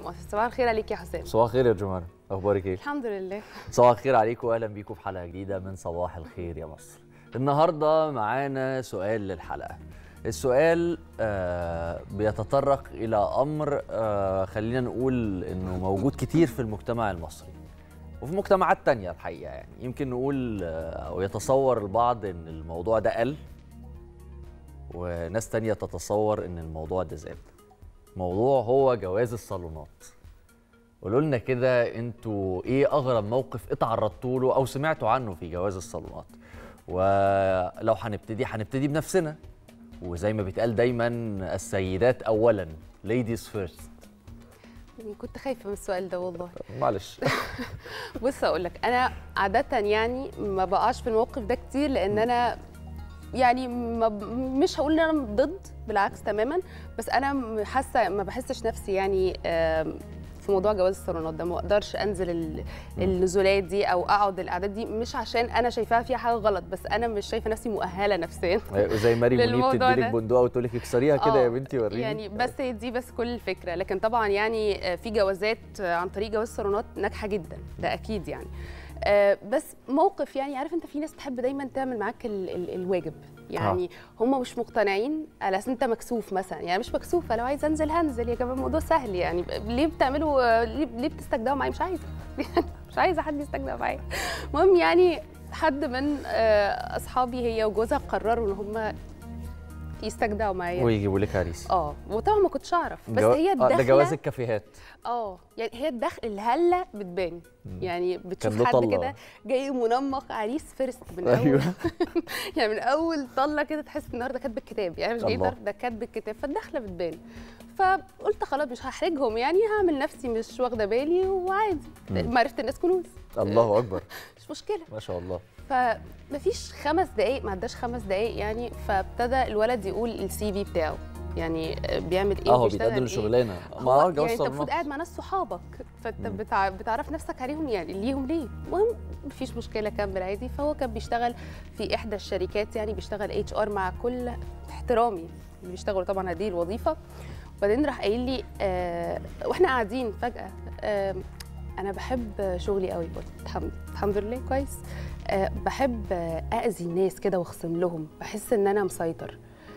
مصر صباح الخير عليك يا حسام صباح الخير يا جمانة اخبارك ايه الحمد لله صباح الخير عليكم واهلا بيكم في حلقه جديده من صباح الخير يا مصر النهارده معانا سؤال للحلقه السؤال آه بيتطرق الى امر آه خلينا نقول انه موجود كتير في المجتمع المصري وفي مجتمعات تانية الحقيقه يعني يمكن نقول آه، او يتصور البعض ان الموضوع ده قل وناس تانية تتصور ان الموضوع ده زاد موضوع هو جواز الصالونات قولوا لنا كده انتوا ايه اغرب موقف اتعرضتوا له او سمعتوا عنه في جواز الصالونات ولو هنبتدي هنبتدي بنفسنا وزي ما بيتقال دايما السيدات اولا ladies first كنت خايفه من السؤال ده والله معلش بص اقول لك انا عاده يعني ما بقاش في الموقف ده كتير لان انا يعني ما ب- مش هقول ان انا ضد بالعكس تماما بس انا م- حاسه ما بحسش نفسي يعني آم، في موضوع جواز الصالونات ده ما اقدرش انزل ال- النزولات دي او اقعد الاعداد دي مش عشان انا شايفاها فيها حاجه غلط بس انا مش شايفه نفسي مؤهله نفسيا زي ماري منيب للموضوع تديلك ده. بندقه وتقول لك اكسريها كده يا آه، بنتي وريني يعني بس دي بس كل الفكره لكن طبعا يعني آه، في جوازات آه، عن طريق جواز الصالونات ناجحه جدا ده اكيد يعني آه، بس موقف يعني عارف انت في ناس تحب دايما تعمل معاك ال ال الواجب يعني هم مش مقتنعين على اساس انت مكسوف مثلا يعني مش مكسوفه لو عايز انزل هنزل يا جماعه الموضوع سهل يعني ليه بتعملوا آه، ليه, ليه بتستجدعوا معايا مش عايزه مش عايزه حد يستجدع معايا المهم يعني حد من آه، اصحابي هي وجوزها قرروا ان هم يستجدعوا معايا ويجيبوا لك عريس اه وطبعا ما كنتش اعرف بس جو- هي آه، ده الدخله جواز الكافيهات اه يعني هي الدخل الهله بتبان يعني كان بتشوف له حد طلة. كده جاي منمق عريس فيرست من اول ايوه يعني من اول طله كده تحس النهارده كاتب الكتاب يعني مش جاي الله. طرف ده كاتب الكتاب فالدخله بتبان فقلت خلاص مش هحرجهم يعني هعمل نفسي مش واخده بالي وعادي مم. معرفه الناس كنوز الله اكبر مش مشكله ما شاء الله فمفيش خمس دقايق ما عداش خمس دقايق يعني فابتدى الولد يقول السي في بتاعه يعني بيعمل ايه اه هو وبيشتغل بيتقدم إيه. لشغلانه ما هو اه جواز يعني انت المفروض صالونات قاعد مع ناس صحابك فانت مم. بتع... بتعرف نفسك عليهم يعني ليهم ليه المهم مفيش مشكله كمل عادي فهو كان بيشتغل في احدى الشركات يعني بيشتغل اتش ار مع كل احترامي اللي بيشتغلوا طبعا هذه الوظيفه وبعدين راح قايل لي آه واحنا قاعدين فجاه آه انا بحب شغلي قوي قلت الحمد الحمد لله كويس آه بحب آه، اذي الناس كده واخصم لهم بحس ان انا مسيطر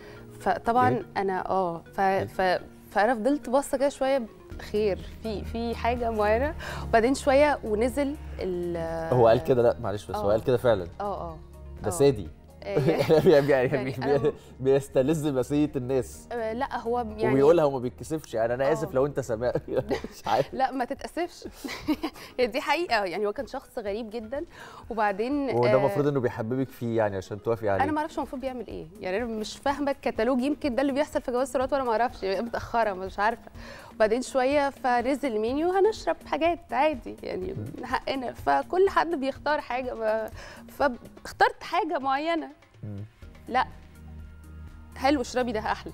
فطبعا إيه؟ انا اه ف... ف... فانا فضلت باصه كده شويه خير في في حاجه معينه وبعدين شويه ونزل ال هو قال كده لا معلش بس هو آه. قال كده فعلا اه اه ده آه. سادي آه، يعني- يعني يعني بي- أنا- بيستلذ مسيه الناس آه، لا هو يعني وبيقولها وما بيتكسفش يعني انا اسف آه. لو انت سامع مش عارف لا ما تتاسفش هي دي حقيقه يعني هو كان شخص غريب جدا وبعدين وده آه، المفروض انه بيحببك فيه يعني عشان توافقي عليه انا ما اعرفش هو المفروض بيعمل ايه يعني انا مش فاهمه الكتالوج يمكن ده اللي بيحصل في جواز الصالونات وانا ما اعرفش يعني متاخره مش عارفه وبعدين شويه فنزل المنيو هنشرب حاجات عادي يعني حقنا فكل حد بيختار حاجه ما فاخترت حاجه معينه مم. لا حلو اشربي ده احلى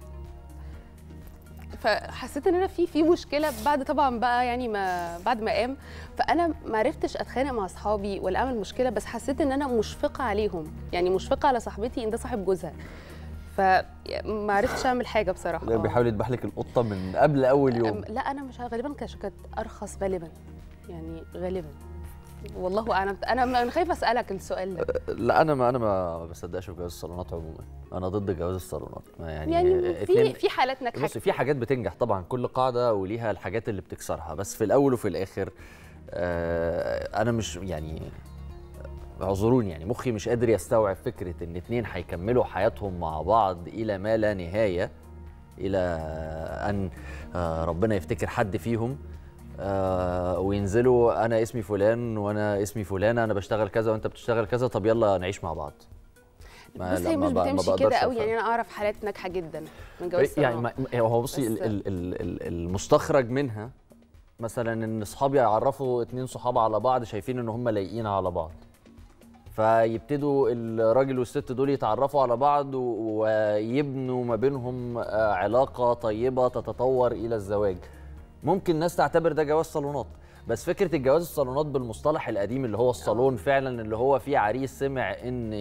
فحسيت ان انا في في مشكله بعد طبعا بقى يعني ما بعد ما قام فانا ما عرفتش اتخانق مع اصحابي ولا اعمل مشكله بس حسيت ان انا مشفقه عليهم يعني مشفقه على صاحبتي ان ده صاحب جوزها فما عرفتش اعمل حاجه بصراحه لا، آه. بيحاول يذبح لك القطه من قبل اول يوم أم- لا انا مش غالبا كانت كانت ارخص غالبا يعني غالبا والله اعلم انا انا خايفه اسالك السؤال ده لا انا ما انا ما بصدقش في جواز الصالونات عموما انا ضد جواز الصالونات ما يعني, يعني في اتنين- في حالات ناجحه بص في حاجات بتنجح طبعا كل قاعده وليها الحاجات اللي بتكسرها بس في الاول وفي الاخر آه انا مش يعني اعذروني يعني مخي مش قادر يستوعب فكره ان اتنين هيكملوا حياتهم مع بعض الى ما لا نهايه الى ان آه ربنا يفتكر حد فيهم آه وينزلوا انا اسمي فلان وانا اسمي فلانه انا بشتغل كذا وانت بتشتغل كذا طب يلا نعيش مع بعض ما- بس لا، هي ما مش ب- ما بتمشي بقدرش كده قوي أفهم. يعني انا اعرف حالات ناجحه جدا من جواز يعني الصالونات ما- هو بصي بس- ال- ال- ال- ال- المستخرج منها مثلا ان اصحابي يعرفوا اتنين صحاب على بعض شايفين ان هم لايقين على بعض فيبتدوا الراجل والست دول يتعرفوا على بعض و- ويبنوا ما بينهم آه، علاقه طيبه تتطور الى الزواج ممكن ناس تعتبر ده جواز صالونات بس فكره الجواز الصالونات بالمصطلح القديم اللي هو الصالون فعلا اللي هو فيه عريس سمع ان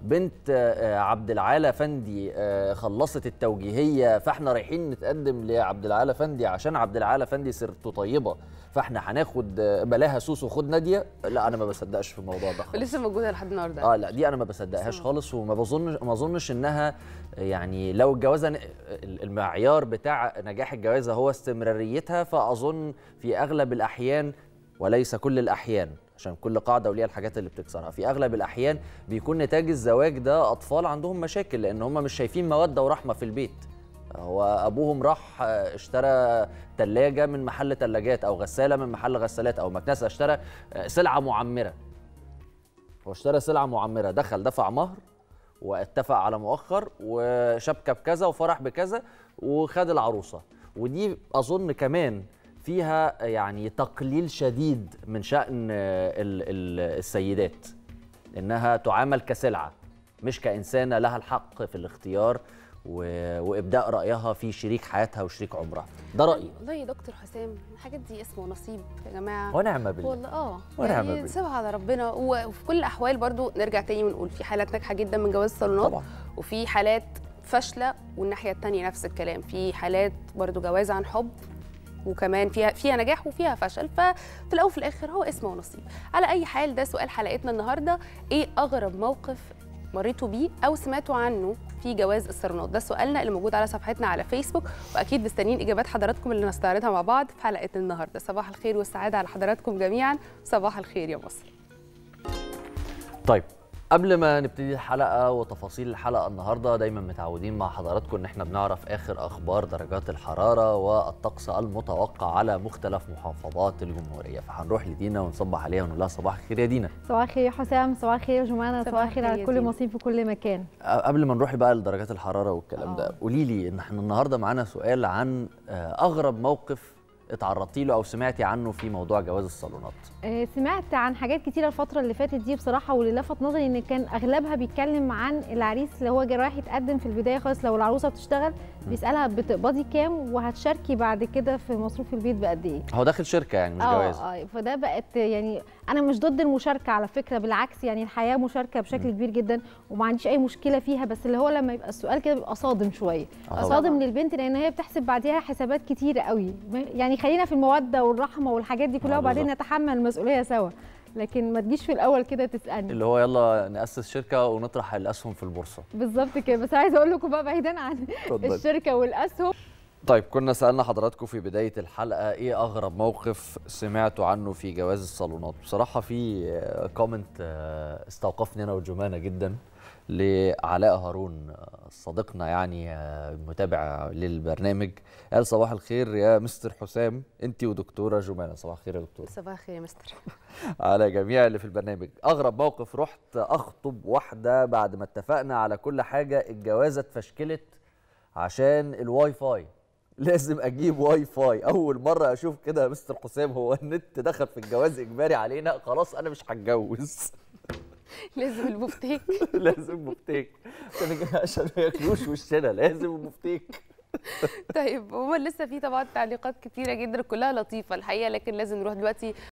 بنت آه، عبد العال افندي آه، خلصت التوجيهيه فاحنا رايحين نتقدم لعبد العال افندي عشان عبد العال افندي سيرته طيبه فاحنا هناخد آه، بلاها سوس وخد ناديه لا انا ما بصدقش في الموضوع ده خالص ولسه موجوده لحد النهارده اه لا دي انا ما بصدقهاش لسه خالص وما بظن ما اظنش انها يعني لو الجوازه ن- المعيار بتاع نجاح الجوازه هو استمراريتها فاظن في اغلب الاحيان وليس كل الاحيان عشان كل قاعده وليها الحاجات اللي بتكسرها في اغلب الاحيان بيكون نتاج الزواج ده اطفال عندهم مشاكل لان هم مش شايفين موده ورحمه في البيت هو ابوهم راح آه، اشترى ثلاجه من محل ثلاجات او غساله من محل غسالات او مكنسه اشترى آه، سلعه معمره هو اشترى سلعه معمره دخل دفع مهر واتفق على مؤخر وشبكه بكذا وفرح بكذا وخد العروسه ودي اظن كمان فيها يعني تقليل شديد من شان ال- ال- السيدات انها تعامل كسلعه مش كانسانه لها الحق في الاختيار و- وابداء رايها في شريك حياتها وشريك عمرها ده رايي والله يا دكتور حسام الحاجات دي اسمه نصيب يا جماعه ونعم بالله والله اه ونعم يعني بالله. سيبها على ربنا و- وفي كل الاحوال برضو نرجع تاني ونقول في حالات ناجحه جدا من جواز الصالونات طبعا وفي حالات فاشله والناحيه التانية نفس الكلام في حالات برضو جواز عن حب وكمان فيها فيها نجاح وفيها فشل ففي الاول وفي الاخر هو اسمه ونصيب على اي حال ده سؤال حلقتنا النهارده ايه اغرب موقف مريتوا بيه او سمعتوا عنه في جواز الصالونات ده سؤالنا اللي موجود على صفحتنا على فيسبوك واكيد مستنيين اجابات حضراتكم اللي نستعرضها مع بعض في حلقه النهارده صباح الخير والسعاده على حضراتكم جميعا صباح الخير يا مصر طيب قبل ما نبتدي الحلقه وتفاصيل الحلقه النهارده دايما متعودين مع حضراتكم ان احنا بنعرف اخر اخبار درجات الحراره والطقس المتوقع على مختلف محافظات الجمهوريه فهنروح لدينا ونصبح عليها ونقول لها صباح الخير يا دينا صباح الخير يا حسام صباح الخير يا جمانة صباح صباح الخير الخير على يا كل دينا. مصيب في كل مكان قبل ما نروح بقى لدرجات الحراره والكلام ده آه. قولي لي ان احنا النهارده معانا سؤال عن آه، اغرب موقف اتعرضتي له او سمعتي عنه في موضوع جواز الصالونات آه، سمعت عن حاجات كتيرة الفترة اللي فاتت دي بصراحة واللي لفت نظري ان كان اغلبها بيتكلم عن العريس اللي هو جاي رايح يتقدم في البداية خالص لو العروسة بتشتغل بيسألها بتقبضي كام وهتشاركي بعد كده في مصروف البيت بقد ايه هو داخل شركه يعني مش جواز اه فده بقت يعني انا مش ضد المشاركه على فكره بالعكس يعني الحياه مشاركه بشكل كبير جدا وما عنديش اي مشكله فيها بس اللي هو لما يبقى السؤال كده بيبقى صادم شويه آه طبعاً. صادم للبنت لان هي بتحسب بعديها حسابات كتيره قوي يعني خلينا في الموده والرحمه والحاجات دي كلها آه وبعدين بالظبط. نتحمل المسؤوليه سوا لكن ما تجيش في الاول كده تسالني اللي هو يلا ناسس شركه ونطرح الاسهم في البورصه بالظبط كده بس عايزه اقول لكم بقى بعيدا عن اتفضلي. الشركه والاسهم طيب كنا سألنا حضراتكم في بداية الحلقة ايه أغرب موقف سمعتوا عنه في جواز الصالونات بصراحة في آه، كومنت آه، استوقفني أنا وجمانة جدا لعلاء هارون آه، صديقنا يعني آه، متابع للبرنامج قال صباح الخير يا مستر حسام انت ودكتورة جمانة صباح الخير يا دكتورة صباح الخير يا مستر على جميع اللي في البرنامج اغرب موقف رحت اخطب واحده بعد ما اتفقنا على كل حاجه الجوازه اتفشكلت عشان الواي فاي لازم اجيب واي فاي اول مره اشوف كده يا مستر حسام هو النت دخل في الجواز اجباري علينا خلاص انا مش هتجوز لازم البفتيك لازم مفتيك عشان عشان ما ياكلوش وشنا لازم المفتيك طيب هو لسه في طبعا تعليقات كتيره جدا كلها لطيفه الحقيقه لكن لازم نروح دلوقتي